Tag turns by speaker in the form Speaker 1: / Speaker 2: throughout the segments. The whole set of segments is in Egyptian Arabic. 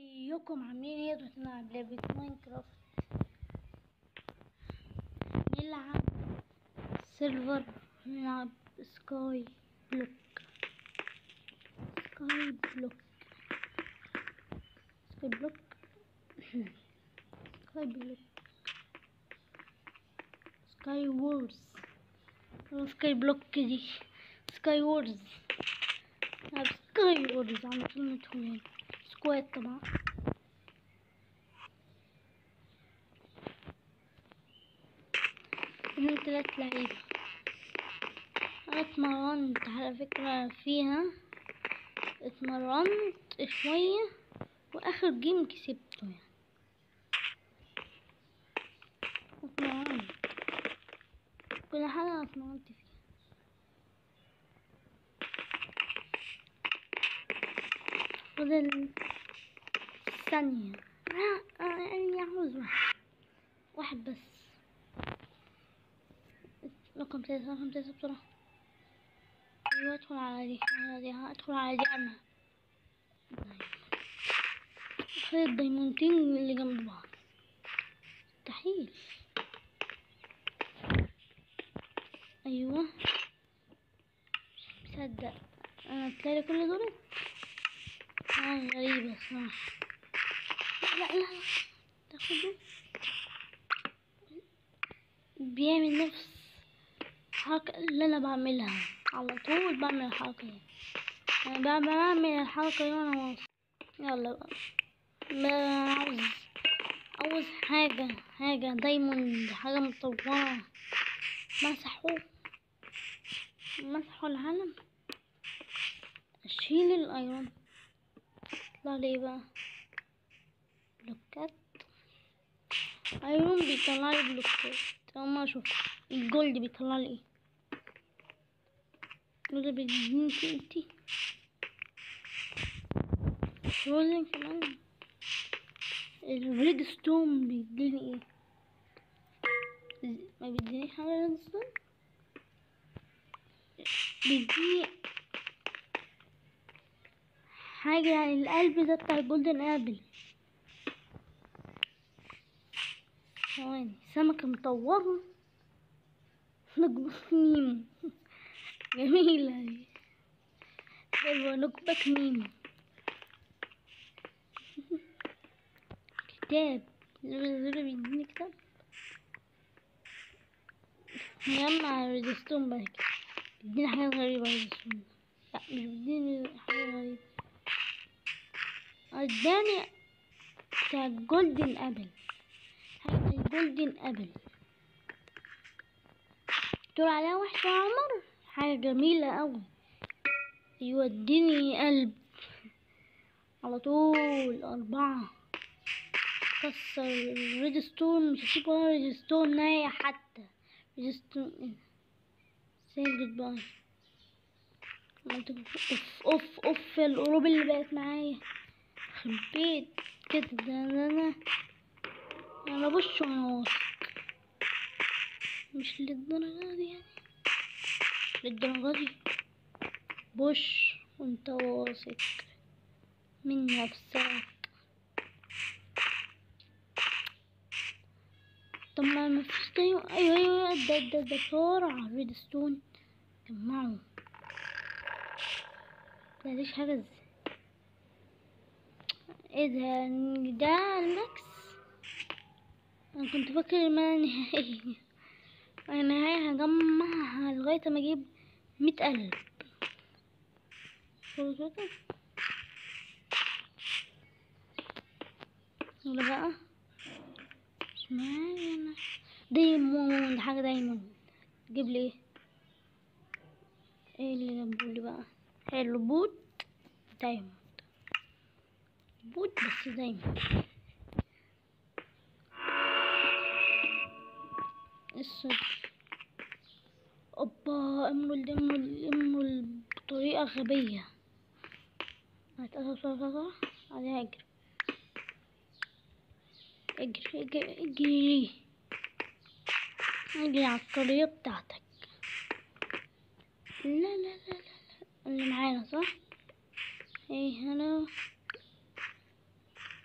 Speaker 1: ازيكم عاملين ايه دلوقتي نلعب لعبة ماينكرافت نلعب سيلفر نلعب سكاي بلوك سكاي بلوك سكاي بلوك سكاي بلوك سكاي وورز سكاي بلوك دي سكاي وورز نلعب سكاي وورز على طول ندخل سكواد طبعا هنا تلات لعيبة أنا اتمرنت على فكرة فيها اتمرنت شوية وآخر جيم كسبته يعني اتمرنت كل حاجة أنا اتمرنت فيها فضل ثانية آه، آه، يعني عاوز واحد واحد بس رقم تلاتة رقم تلاتة بسرعة أيوة ادخل على دي على دي هدخل على دي أنا خد الدايمونتين اللي جنب بعض مستحيل أيوة مش مصدق أنا طلعلي كل دول حاجة غريبة صراحة لا لا لا تاخده بيعمل نفس الحركة اللي أنا بعملها على طول بعمل الحركة دي أنا بع- بعمل الحركة دي وأنا واقف يلا بقى ما عاوز عاوز حاجة حاجة دايموند حاجة مطورة مسحوا مسحوا العالم أشيل الأيرون يطلع لي بقى بلوكات ايرون بيطلع لي بلوكات اما اشوف الجولد بيطلع لي ايه الجولد بيديني تي فروزن كمان الريد ستون بيديني ايه ما بيديني حاجة ريد ستون بيديني حاجة يعني القلب ده بتاع الجولدن ابل ثواني سمكة مطورة نجمة نيمو جميلة دي حلوة نجمة نيمو كتاب زر زر بيديني كتاب نجمع ريدستون بقى كده بيديني حاجات غريبة ريدستون لا مش بيديني حاجة غريبة اداني بتاع الجولدن ابل حاجة الجولدن ابل تقول عليها وحشة يا عمر حاجة جميلة اوي يوديني قلب على طول أربعة كسر الريدستون مش هسيب ولا ريدستون ناية حتى ريدستون سيل جود باي اوف اوف اوف القلوب اللي بقت معايا خبيت كده ده ده انا انا بص وانا واثق مش للدرجة دي يعني للدرجة دي بوش وانت واثق من نفسك طب ما مفيش تاني ايوه ايوه ده ده ده بسرعة ريدستون جمعوا لا ليش حاجة ازاي ايه ده ده الماكس انا كنت فاكر ما نهائي انا نهائي هجمعها لغاية ما اجيب مية قلب شوف كده ولا بقى مش معايا انا دايموند حاجة دايموند جيب لي ايه ايه اللي جابولي بقى حلو بوت دايموند بوت بس دايما الصدر اوبا امرل امرل امرل بطريقة غبية هتقصر بسرعة بسرعة عليها اجري اجري اجري اجري اجري على الطريقة بتاعتك لا لا لا لا لا اللي معانا صح ايه هنا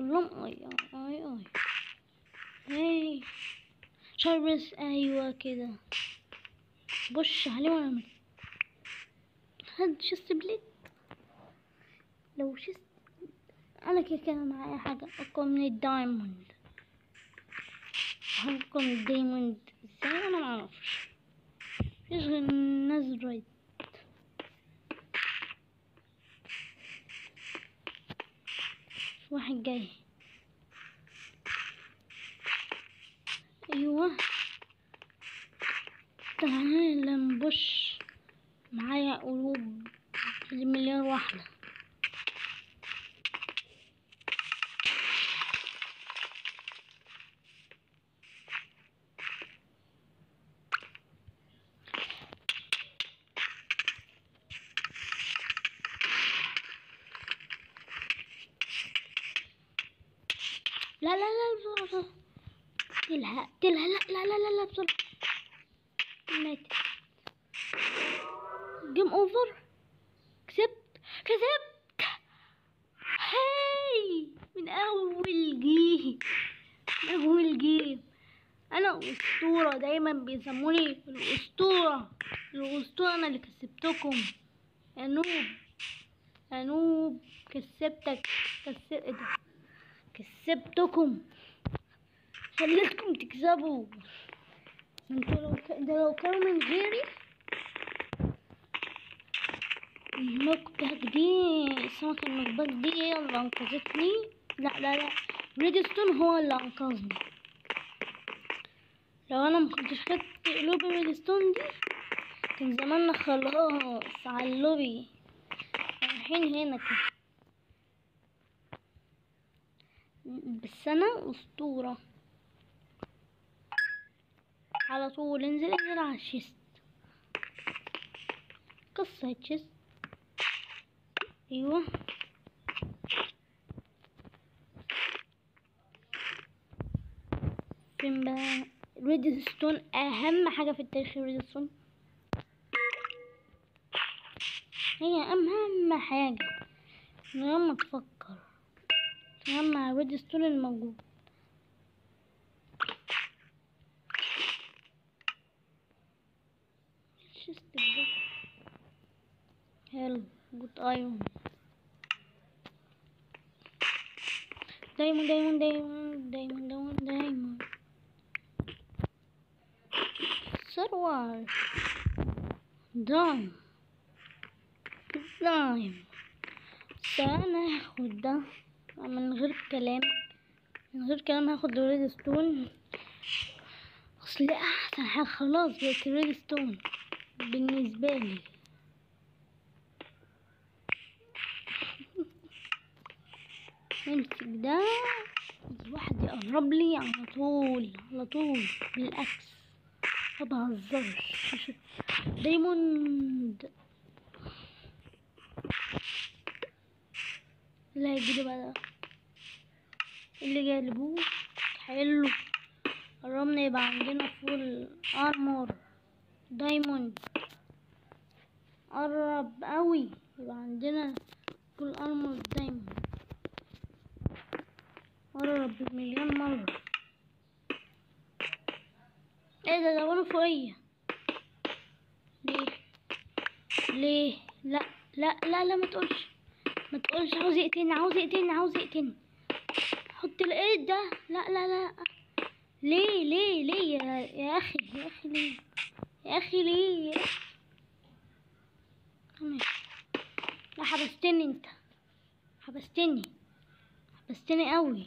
Speaker 1: قول لهم اي اي اي اي هاي شربس ايوه كده بش عليه وانا هاد شست بليد لو شست انا كده كان معايا حاجة اقوى من الدايموند اقوى من الدايموند ازاي انا معرفش مفيش غير النازرايت واحد جاي ايوه تعالى نبش معايا قلوب المليار واحدة لا لا لا بسرعة بسرعة اقتلها اقتلها لا لا لا لا لا بسرعة ماتت جيم اوفر كسبت كسبت هاي من اول جيم من اول جيم انا اسطورة دايما بيسموني الاسطورة الاسطورة انا اللي كسبتكم يا نوب يا نوب كسبتك كسبت إيه ده كسبتكم خليتكم تكسبوا انتوا لو ك... ده لو كانوا من غيري المكتة دي السمكة المكبس دي هي اللي انقذتني لا لا لا ريدستون هو اللي انقذني لو انا مكنتش خدت قلوب ريدستون دي كان زماننا خلاص على اللوبي رايحين هنا كده بس انا اسطورة على طول انزل انزل على الشيست قصة تشيست ايوه فين بقى ريدستون اهم حاجة في التاريخ ريدستون هي اهم حاجة من غير ما تفكر تجمع الريدستون الموجود الشيست ده حلو جود ايرون دايموند دايموند دايموند دايموند دايموند دايموند سروار دايم دايم فانا هاخد ده من غير كلام من غير كلام هاخد ريد ستون اصل احسن حاجه خلاص بقت ريد ستون بالنسبه لي نمسك ده الواحد يقرب لي على طول على طول بالاكس ما بهزرش دايموند لا يجيلي بقى ده اللي جالبوه حلو قربنا يبقى عندنا فول ارمور دايموند قرب قوي يبقى عندنا فول ارمور دايموند قرب مليون مرة ايه ده ده وانا فوقية ليه ليه لا لا لا لا ما تقولش ما تقولش عاوز يقتلني عاوز يقتلني عاوز يقتلني حط الايد ده لا لا لا ليه ليه ليه يا, يا اخي يا اخي ليه يا اخي ليه يا أخي؟ ماشي. لا حبستني انت حبستني حبستني قوي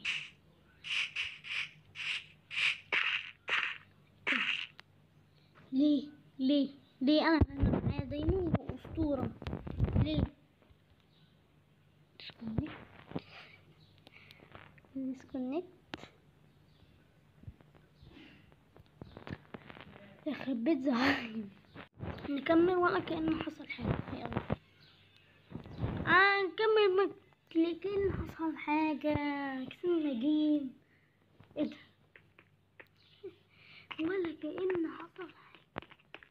Speaker 1: ليه ليه ليه انا انا معايا دايما اسطوره ليه ديسكونكت ديسكونكت يخرب بيت زهايم نكمل ولا كأن حصل حاجة يلا آه نكمل ما كأن حصل حاجة كسبنا جيم ايه ده ولا كأن حصل حاجة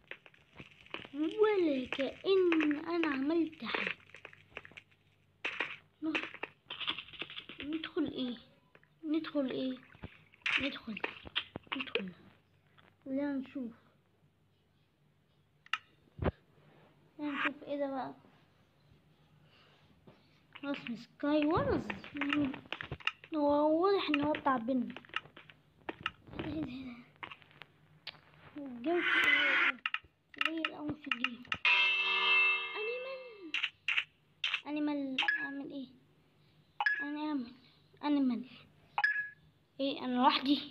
Speaker 1: ولا كأن أنا عملت حاجة ندخل ايه ندخل ايه ندخل ندخل خلينا نشوف خلينا نشوف ايه ده بقى اسم سكاي وورز هو واضح ان هو بتاع بن ايه ده ايه ده الجيم في ايه ليه الأول في الجيم انيمال انيمال اعمل ايه انا اعمل انيمال ايه انا لوحدي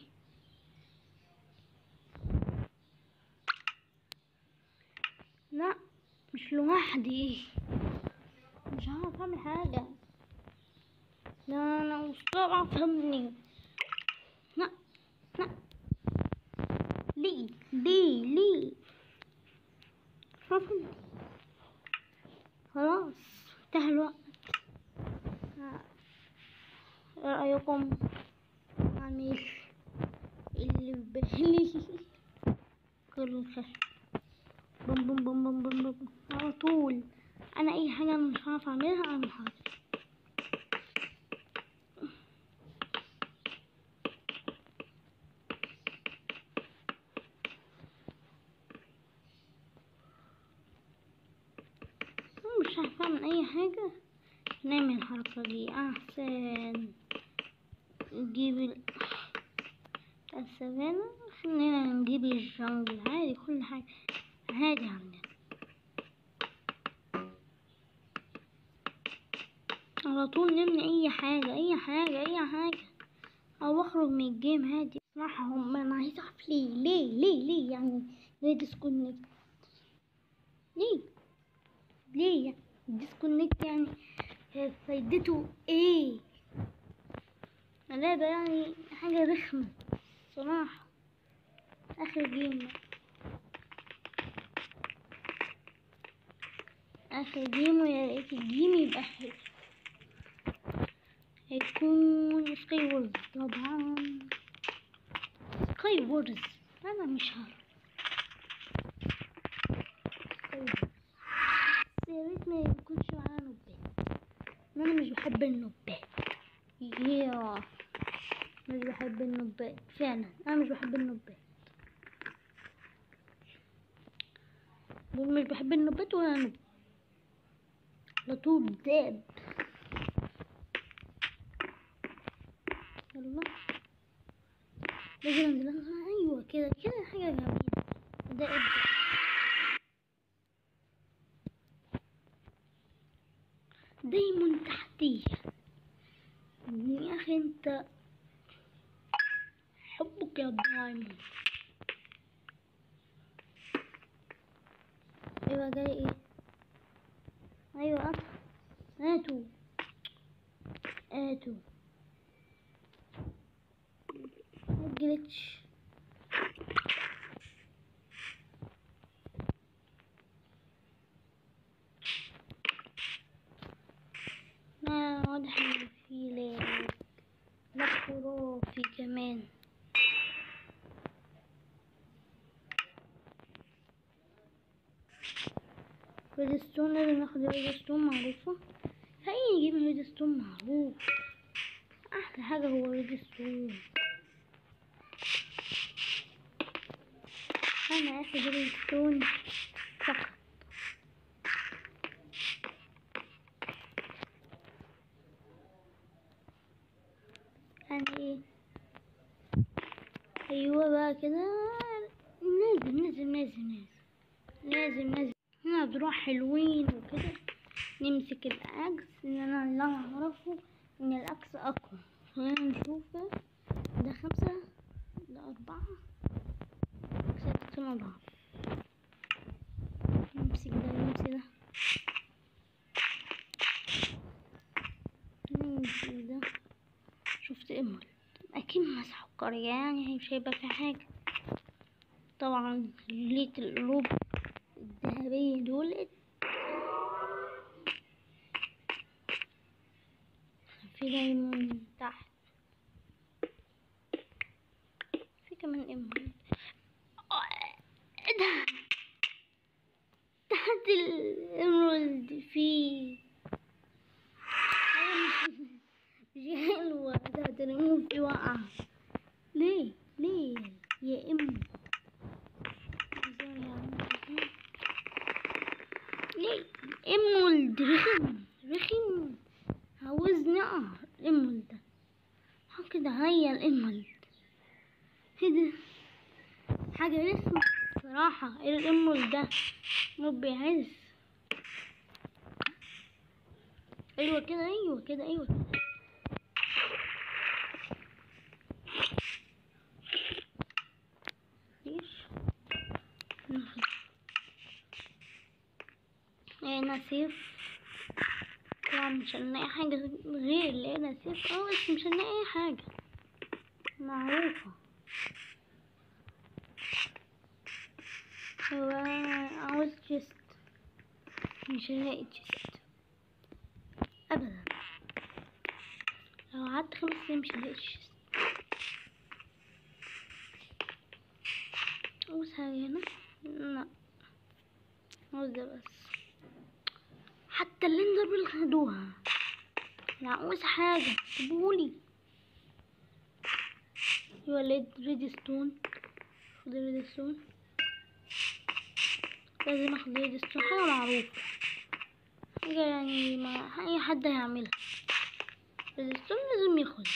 Speaker 1: لا مش لوحدي مش هعرف اعمل حاجة لا انا مش بعرف افهمني لا لا ليه ليه ليه فهمني خلاص انتهى الوقت ها، ايه رأيكم اعمل اللي ببالي كل خير بوم بوم بوم بوم بوم بوم على طول انا اي حاجه أنا مش عارف اعملها اعمل حاجه مش عارف اعمل اي حاجه نعمل الحركه دي احسن نجيب ال- بتاع السفانة خلينا نجيب الجنجل عادي كل حاجة عادي عندنا على طول نبني اي حاجة اي حاجة اي حاجة او اخرج من الجيم عادي صراحة هم انا عايز اعرف ليه ليه ليه ليه يعني ليه ديسكونكت ليه ليه يعني ديسكونكت يعني فايدته ايه اللعبة يعني حاجة رخمة صراحة آخر جيم آخر جيم ويا ريت الجيم يبقى حلو هيكون سكاي وورز طبعا سكاي وورز أنا مش عارف سكاي وورز بس يا ريت ما يكونش معانا نوبات أنا مش بحب النوبات ياه مش بحب النوبات فعلا انا مش بحب النوبات دول مش بحب النوبات ولا نوب على طول داب يلا لازم انزل ايوه كده كده حاجه جميله ده ابدا دايما تحتيه يا اخي انت حبك يا دايموند ايوه جاي ايه ايوه أط- هاتوا هاتوا جلتش ما واضح ان في لاج لا خرافي كمان ريدستون لازم ناخد ريدستون معروفة خلينا نجيب ريدستون معروف أحلى حاجة هو ريدستون أنا أخد ريدستون فقط يعني ايه ايوه بقى كده لازم لازم لازم لازم لازم لازم هنا دروع حلوين وكده نمسك الاكس ان انا اللي أنا اعرفه ان الاكس اقوى خلينا نشوف ده خمسة ده اربعة ستة أربعة نمسك ده نمسك ده نمسك ده شفت امل اكيد مسحوا القرية يعني مش هيبقى في حاجة طبعا ليت القلوب الذهبية دول في دايموند تحت في كمان امل ده تحت الامرالد في مش حلوة تحت الامرالد انت واقعة ليه ليه يا ام ليه ايمولد رخم رخم عاوزني اقهر ايمولد ده كده هيا الايمولد ايه ده حاجة رسمة صراحة ايه الايمولد ده ما بيعز ايوه كده ايوه كده ايوه كده مفيش ناخد لقينا سيف طبعا مش هنلاقي حاجة غير لقينا سيف اه بس مش هنلاقي اي حاجة معروفة هو عاوز جست مش هنلاقي جست ابدا لو قعدت خمس ايام مش هلاقي جست عاوز حاجة هنا لا عاوز ده بس حتى الليندر بيل خدوها لا عاوز حاجة سيبولي يولد ريدستون خد ريدستون لازم اخد ريدستون حاجة معروفة حاجة يعني ما اي حد هيعملها ريدستون لازم ياخد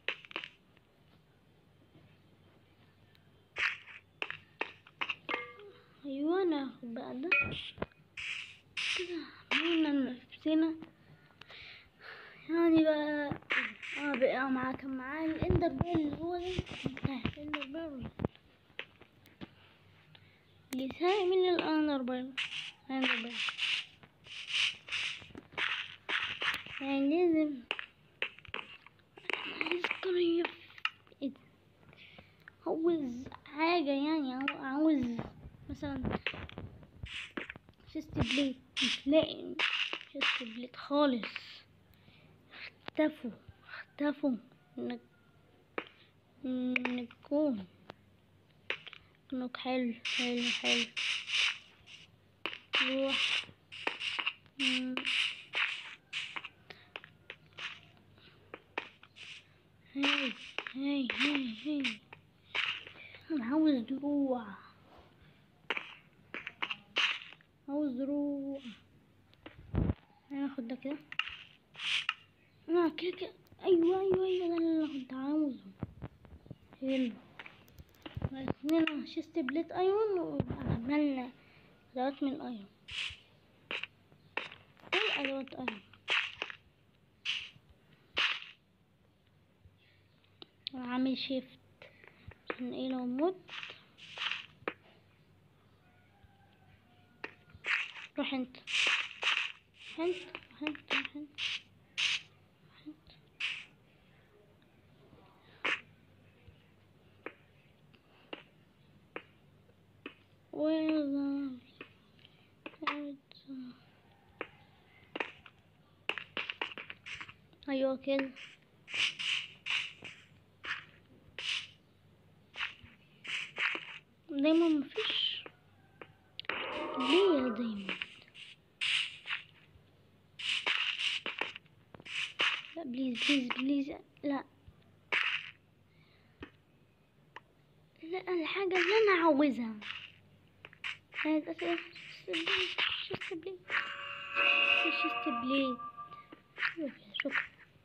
Speaker 1: ايوه ناخد بقى ده كده عملنا نفسنا يعني بقى اه بقى معاه كان معاه الاندر بيل هو ده انتهى الاندر بيل لسه من الاندر بيل الاندر بيل يعني لازم عايز قرية ايه ده عاوز حاجة يعني عاو- عاوز مثلا شيست بليت مش لاقي شيست بليت خالص اختفوا اختفوا انك انك كون انك حلو حلو حلو روح مم. هاي هاي هاي هاي انا عاوز دروع عاوز دروع هناخد ده كده اه كده كده ايوه ايوه ايوه ده اللي انا كنت عاوزه حلو عملنا شيست بليت ايرون وعملنا ادوات من الايرون ايه ادوات ايرون وعامل شيفت عشان ايه لو مت روح انت روح انت روح انت روح انت روح انت Where the ايوه كده دايما مفيش ليه يا دايما لا بليز بليز بليز لا لا الحاجة اللي أنا عاوزها هذا شست بليد شست بليد شكرا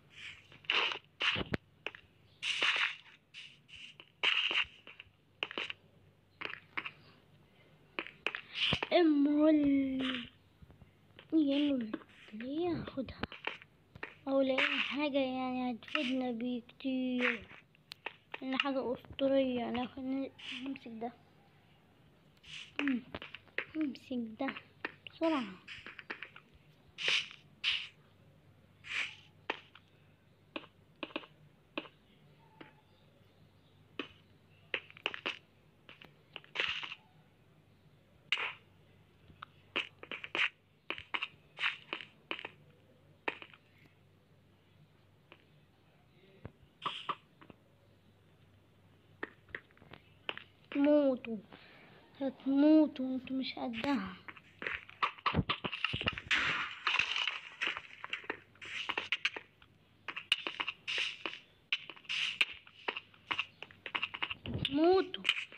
Speaker 1: امول يمول ليه اخدها او لقينا حاجة يعني هتفيدنا بكتير ان حاجة اسطورية ناخد نمسك ده مم. نمسك ده بسرعة تموتوا هتموتوا انتوا مش قدها موتوا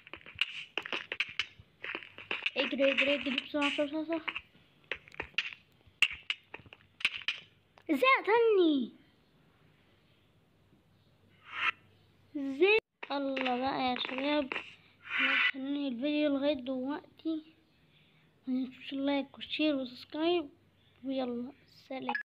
Speaker 1: اجري اجري اجري بسرعة بسرعة بسرعة ازاي قتلني ازاي الله بقى يا شباب ننهي الفيديو لغاية دلوقتي متنسوش اللايك والشير والسبسكرايب ويلا سلام